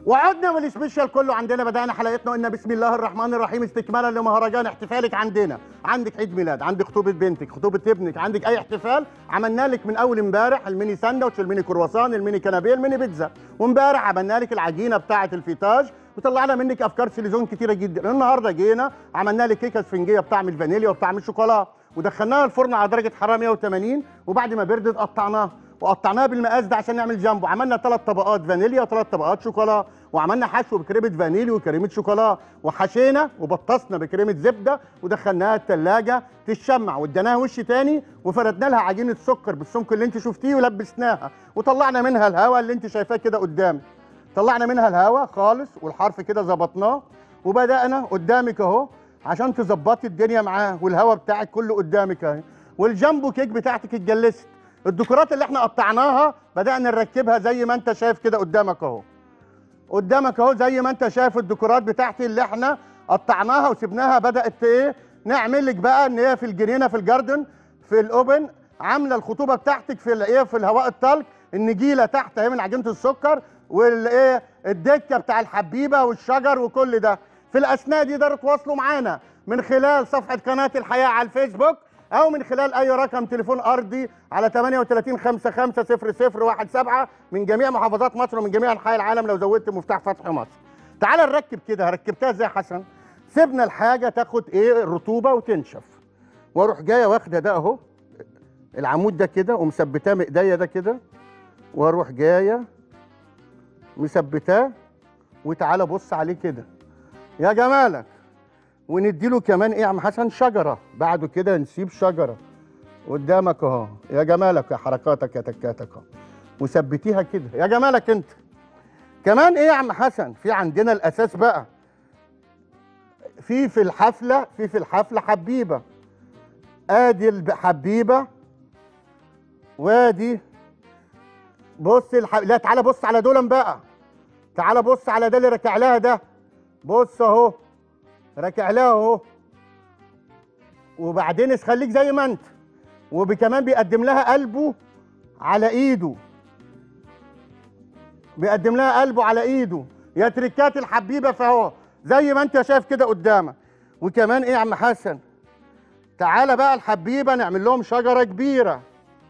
وعدنا والسبيشال كله عندنا بدأنا حلقتنا قلنا بسم الله الرحمن الرحيم استكمالا لمهرجان احتفالك عندنا عندك عيد ميلاد عندك خطوبة بنتك خطوبة ابنك عندك أي احتفال عملنا لك من أول امبارح الميني ساندوتش الميني كرواسون الميني كنابيه الميني بيتزا وامبارح عملنا لك العجينة بتاعة الفيتاج وطلعنا منك أفكار سيليزون كتيرة جدا النهاردة جينا عملنا لك كيكة اسفنجية بطعم الفانيليا وبطعم الشوكولاتة ودخلناها الفرن على درجة حرارة 180 وبعد ما بردت قطعناها وقطعناها بالمقاس ده عشان نعمل جنبه عملنا ثلاث طبقات فانيليا وثلاث طبقات شوكولا وعملنا حشو بكريمه فانيليا وكريمه شوكولا وحشينا وبطسنا بكريمه زبده ودخلناها الثلاجه تشمع واديناها وش تاني وفردنا لها عجينه سكر بالسمك اللي انت شفتيه ولبسناها وطلعنا منها الهواء اللي انت شايفاه كده قدامك طلعنا منها الهواء خالص والحرف كده ظبطناه وبدانا قدامك اهو عشان تظبطي الدنيا معاه والهواء بتاعك كله قدامك اهي والجامبو كيك بتاعتك اتجلست الديكورات اللي احنا قطعناها بدأنا نركبها زي ما انت شايف كده قدامك اهو قدامك اهو زي ما انت شايف الديكورات بتاعتي اللي احنا قطعناها وسبناها بدأت ايه نعمل لك بقى ان هي في الجنينه في الجاردن في الاوبن عامله الخطوبه بتاعتك في الايه في الهواء الطلق النجيله تحت اهي من عجينه السكر والايه الدكه بتاع الحبيبه والشجر وكل ده في الاثناء دي تقدروا تواصلوا معانا من خلال صفحه قناه الحياه على الفيسبوك او من خلال اي رقم تليفون ارضي على 38 55 0017 من جميع محافظات مصر ومن جميع انحاء العالم لو زودت مفتاح فتح مصر. تعال نركب كده ركبتها ازاي يا حسن؟ سيبنا الحاجه تاخد ايه الرطوبه وتنشف. واروح جايه واخده ده اهو العمود ده كده ومثبتاه من ايديا ده كده واروح جايه مثبتاه وتعالى بص عليه كده. يا جمالك ونديله كمان ايه يا عم حسن شجره بعده كده نسيب شجره قدامك اهو يا جمالك يا حركاتك يا تكاتك اهو وثبتيها كده يا جمالك انت كمان ايه يا عم حسن في عندنا الاساس بقى في في الحفله في في الحفله حبيبه ادي الحبيبه وادي بص الح... لا تعالى بص على دول بقى تعالى بص على ده اللي ركع لها ده بص اهو راكع لها اهو وبعدين خليك زي ما انت وكمان بيقدم لها قلبه على ايده بيقدم لها قلبه على ايده يا تركات الحبيبه فهو زي ما انت شايف كده قدامك وكمان ايه يا عم حسن تعالى بقى الحبيبه نعمل لهم شجره كبيره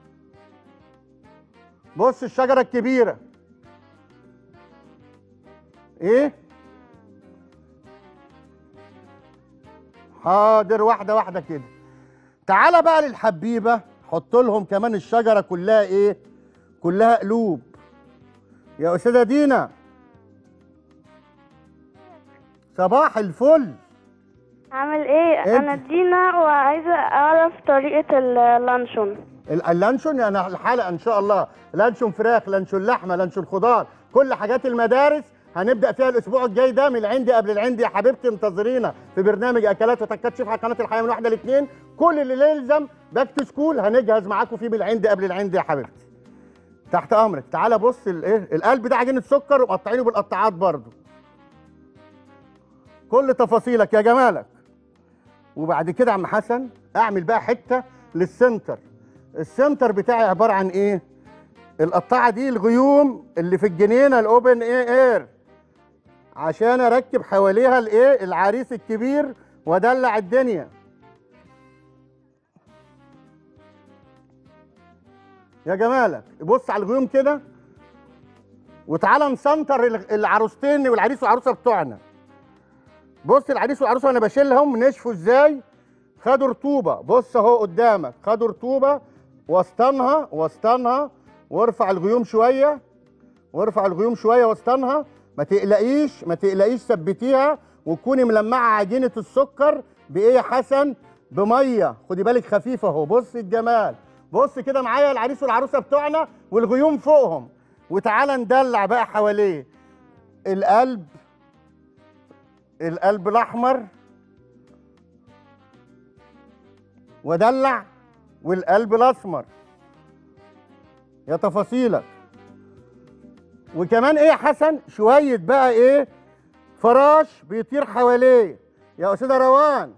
بص الشجره الكبيره ايه حاضر واحده واحده كده تعالى بقى للحبيبه حط لهم كمان الشجره كلها ايه كلها قلوب يا استاذه دينا صباح الفل عامل ايه انت؟ انا دينا وعايزه اعرف طريقه اللانشون ال- اللانشون يعني الحلقه ان شاء الله لانشون فراخ لانشون لحمه لانشون خضار كل حاجات المدارس هنبدا فيها الاسبوع الجاي ده من العندي قبل العندي يا حبيبتي انتظرينا في برنامج اكلات وتكات شيف على قناه الحياه من واحده لاثنين كل اللي يلزم باك تو سكول هنجهز معاكم فيه من العندي قبل العندي يا حبيبتي تحت امرك تعالى بص الايه القلب ده عجينه سكر ومقطعينه بالقطاعات برضو كل تفاصيلك يا جمالك وبعد كده يا عم حسن اعمل بقى حته للسنتر السنتر بتاعي عباره عن ايه القطاعه دي الغيوم اللي في الجنينه الاوبن ايه اير عشان اركب حواليها الايه العريس الكبير وادلع الدنيا يا جمالك بص على الغيوم كده وتعالى نسنتر ال- العروستين والعريس والعروسه بتوعنا بص العريس والعروسه وانا بشيلهم نشفوا ازاي خدوا رطوبه بص اهو قدامك خدوا رطوبه وسطنها وسطنها وارفع الغيوم شويه وارفع الغيوم شويه وسطنها ما تقلقيش ما تقلقيش ثبتيها وتكوني ملمعه عجينه السكر بايه يا حسن بميه خدي بالك خفيفه اهو بص الجمال بص كده معايا العريس والعروسه بتوعنا والغيوم فوقهم وتعالى ندلع بقى حواليه القلب القلب الاحمر ودلع والقلب الاسمر يا تفاصيلك وكمان ايه يا حسن شويه بقى ايه فراش بيطير حواليه يا استاذه روان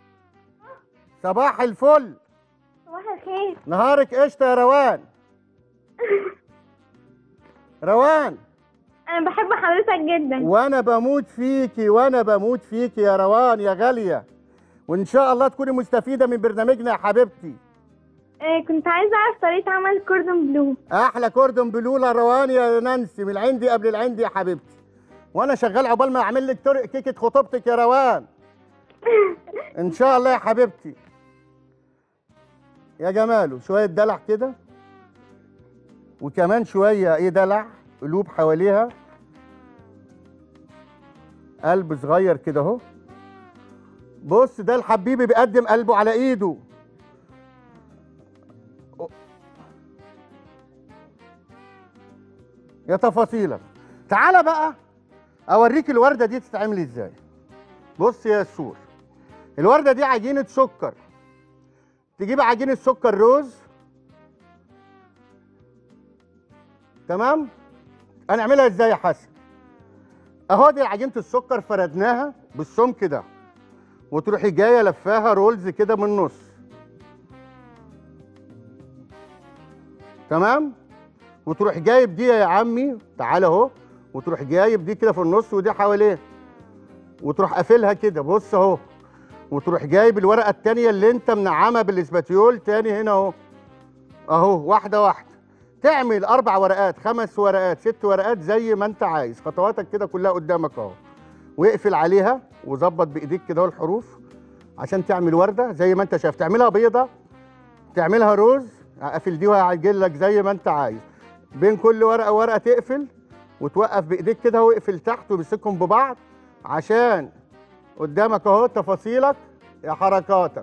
صباح الفل صباح الخير نهارك قشطه يا روان روان انا بحب حضرتك جدا وانا بموت فيكي وانا بموت فيكي يا روان يا غاليه وان شاء الله تكوني مستفيده من برنامجنا يا حبيبتي آه، كنت عايزه اعرف طريقه عمل كوردون بلو احلى كوردون بلوله روان يا نانسي من العندي قبل العندي يا حبيبتي وانا شغال عقبال ما اعمل لك طرق كيكه خطوبتك يا روان ان شاء الله يا حبيبتي يا جماله شويه دلع كده وكمان شويه ايه دلع قلوب حواليها قلب صغير كده اهو بص ده الحبيبي بيقدم قلبه على ايده يا تفاصيلك تعالى بقى اوريك الورده دي تتعمل ازاي بص يا سور الورده دي عجينه سكر تجيب عجينه سكر روز تمام هنعملها ازاي يا حسن اهو دي عجينه السكر فردناها بالسمك ده وتروحي جايه لفاها رولز كده من النص تمام وتروح جايب دي يا عمي تعالى اهو وتروح جايب دي كده في النص ودي حواليه وتروح قافلها كده بص اهو وتروح جايب الورقه التانيه اللي انت منعمها بالاسباتيول تاني هنا اهو اهو واحده واحده تعمل اربع ورقات خمس ورقات ست ورقات زي ما انت عايز خطواتك كده كلها قدامك اهو واقفل عليها وظبط بايديك كده اهو الحروف عشان تعمل ورده زي ما انت شايف تعملها بيضه تعملها روز اقفل دي وهعجل لك زي ما انت عايز بين كل ورقه ورقه تقفل وتوقف بايديك كده واقفل تحت ومسكهم ببعض عشان قدامك اهو تفاصيلك يا حركاتك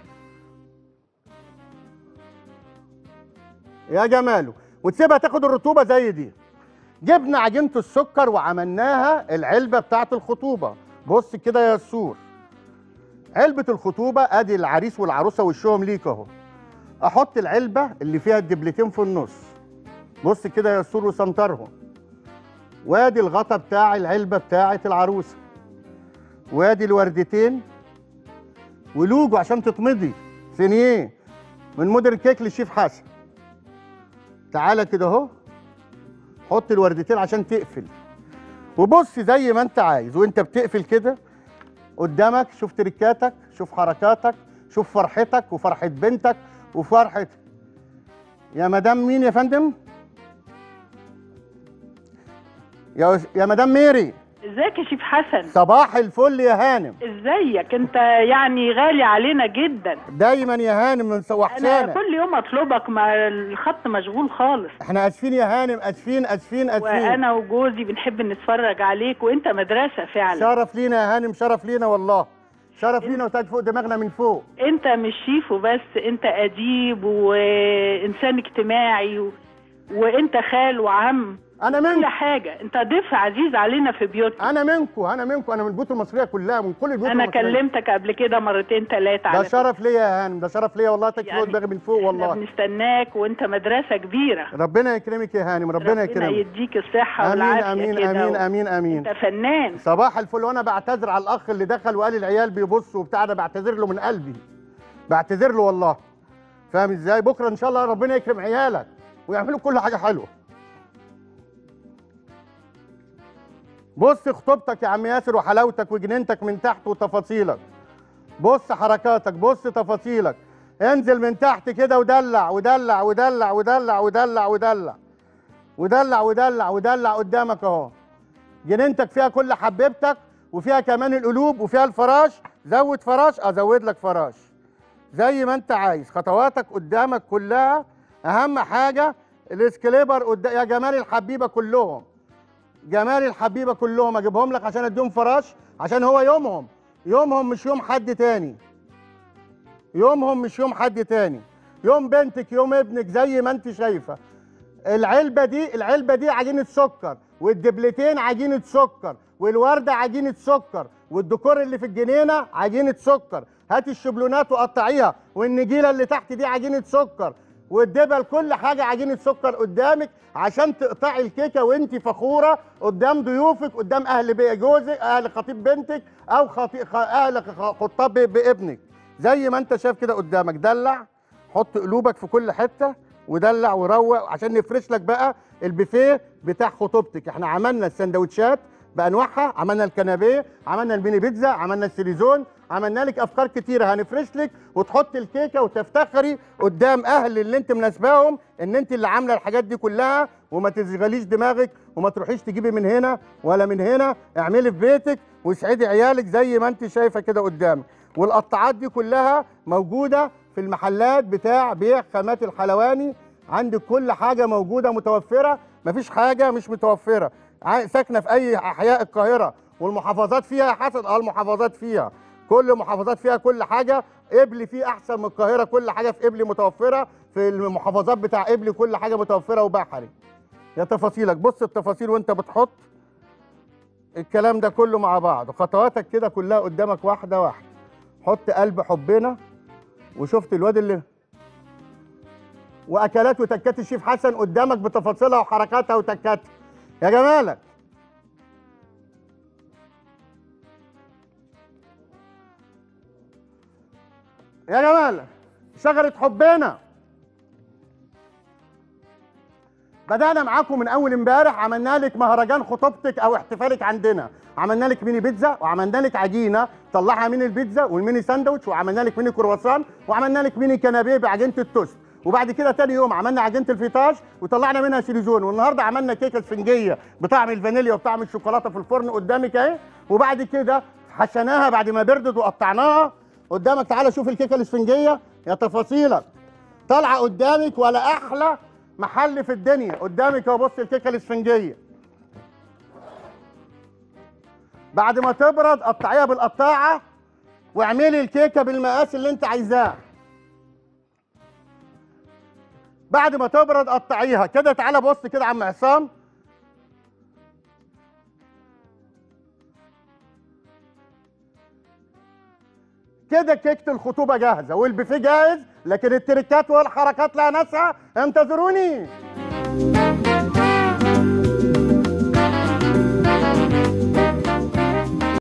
يا جماله وتسيبها تاخد الرطوبه زي دي جبنا عجينه السكر وعملناها العلبه بتاعه الخطوبه بص كده يا سور علبه الخطوبه ادي العريس والعروسه وشهم ليك اهو احط العلبه اللي فيها الدبلتين في النص بص كده يا سور وسنترهم وادي الغطا بتاع العلبه بتاعه العروسه وادي الوردتين ولوجو عشان تتمضي سينيه من مودرن كيك للشيف حسن تعالى كده اهو حط الوردتين عشان تقفل وبص زي ما انت عايز وانت بتقفل كده قدامك شوف تركاتك شوف حركاتك شوف فرحتك وفرحة بنتك وفرحة يا مدام مين يا فندم؟ يا يا مدام ميري ازيك يا شيف حسن صباح الفل يا هانم ازيك انت يعني غالي علينا جدا دايما يا هانم من انا وحشانا كل يوم اطلبك ما الخط مشغول خالص احنا اسفين يا هانم اسفين اسفين اسفين وانا وجوزي بنحب نتفرج عليك وانت مدرسه فعلا شرف لينا يا هانم شرف لينا والله شرف لينا وتاج فوق دماغنا من فوق انت مش شيف وبس انت اديب وانسان اجتماعي و... وانت خال وعم انا كل منكم حاجه انت ضيف عزيز علينا في بيوتنا انا منكم انا منكم انا من البيوت المصريه كلها من كل البيوت انا المصريه كلمتك قبل كده مرتين ثلاثه ده على شرف ليا يا هانم ده شرف ليا والله تاج فوق يعني دماغي من فوق احنا والله بنستناك وانت مدرسه كبيره ربنا يكرمك يا هانم ربنا يكرمك يديك الصحه امين والعافيه امين كده امين و- امين امين انت فنان صباح الفل وانا بعتذر على الاخ اللي دخل وقال العيال بيبصوا وبتاع ده بعتذر له من قلبي بعتذر له والله فاهم ازاي بكره ان شاء الله ربنا يكرم عيالك ويعملوا كل حاجه حلوه بص خطوبتك يا عم ياسر وحلاوتك وجنينتك من تحت وتفاصيلك بص حركاتك بص تفاصيلك انزل من تحت كده ودلع ودلع ودلع ودلع ودلع ودلع ودلع ودلع ودلع قدامك اهو جنينتك فيها كل حبيبتك وفيها كمان القلوب وفيها الفراش زود فراش ازود لك فراش زي ما انت عايز خطواتك قدامك كلها اهم حاجه الاسكليبر قدام يا جمال الحبيبه كلهم جمال الحبيبه كلهم اجيبهم لك عشان اديهم فراش عشان هو يومهم يومهم مش يوم حد تاني يومهم مش يوم حد تاني يوم بنتك يوم ابنك زي ما انت شايفه العلبه دي العلبه دي عجينه سكر والدبلتين عجينه سكر والورده عجينه سكر والديكور اللي في الجنينه عجينه سكر هاتي الشبلونات وقطعيها والنجيله اللي تحت دي عجينه سكر والدبل كل حاجه عجينه سكر قدامك عشان تقطعي الكيكه وانت فخوره قدام ضيوفك قدام اهل بي- جوزك اهل خطيب بنتك او خطي... خ- اهل خ- خطاب ب- بابنك زي ما انت شايف كده قدامك دلع حط قلوبك في كل حته ودلع وروق عشان نفرش لك بقى البوفيه بتاع خطوبتك احنا عملنا السندوتشات بانواعها عملنا الكنابيه عملنا الميني بيتزا عملنا السيليزون عملنا لك افكار كتيره هنفرش لك وتحط الكيكه وتفتخري قدام اهل اللي انت مناسباهم ان انت اللي عامله الحاجات دي كلها وما تشغليش دماغك وما تروحيش تجيبي من هنا ولا من هنا اعملي في بيتك واسعدي عيالك زي ما انت شايفه كده قدامك والقطاعات دي كلها موجوده في المحلات بتاع بيع خامات الحلواني عندك كل حاجه موجوده متوفره مفيش حاجه مش متوفره ع- ساكنه في اي احياء القاهره والمحافظات فيها حسب اه المحافظات فيها كل محافظات فيها كل حاجه قبل فيه احسن من القاهره كل حاجه في قبل متوفره في المحافظات بتاع قبل كل حاجه متوفره وبحري يا تفاصيلك بص التفاصيل وانت بتحط الكلام ده كله مع بعض خطواتك كده كلها قدامك واحده واحده حط قلب حبنا وشفت الواد اللي واكلات وتكات الشيف حسن قدامك بتفاصيلها وحركاتها وتكاتها يا جمالك يا جمالك شجرة حبنا بدأنا معاكم من أول امبارح عملنا لك مهرجان خطوبتك أو احتفالك عندنا عملنا لك ميني بيتزا وعملنا لك عجينة طلعها من البيتزا والميني ساندوتش وعملنا لك ميني كرواسون وعملنا لك ميني كنابيه بعجينة التوست وبعد كده تاني يوم عملنا عجينة الفيتاج وطلعنا منها سيليزون والنهارده عملنا كيكة اسفنجية بطعم الفانيليا وبطعم الشوكولاتة في الفرن قدامك اهي وبعد كده حشيناها بعد ما بردت وقطعناها قدامك تعالى شوف الكيكة الاسفنجية يا تفاصيلك طالعه قدامك ولا احلى محل في الدنيا قدامك اهو بص الكيكه الاسفنجيه بعد ما تبرد قطعيها بالقطاعه واعملي الكيكه بالمقاس اللي انت عايزاه بعد ما تبرد قطعيها كده تعالى بص كده يا عم عصام كده كيكه الخطوبه جاهزه والبوفيه جاهز لكن التركات والحركات لها ناسها انتظروني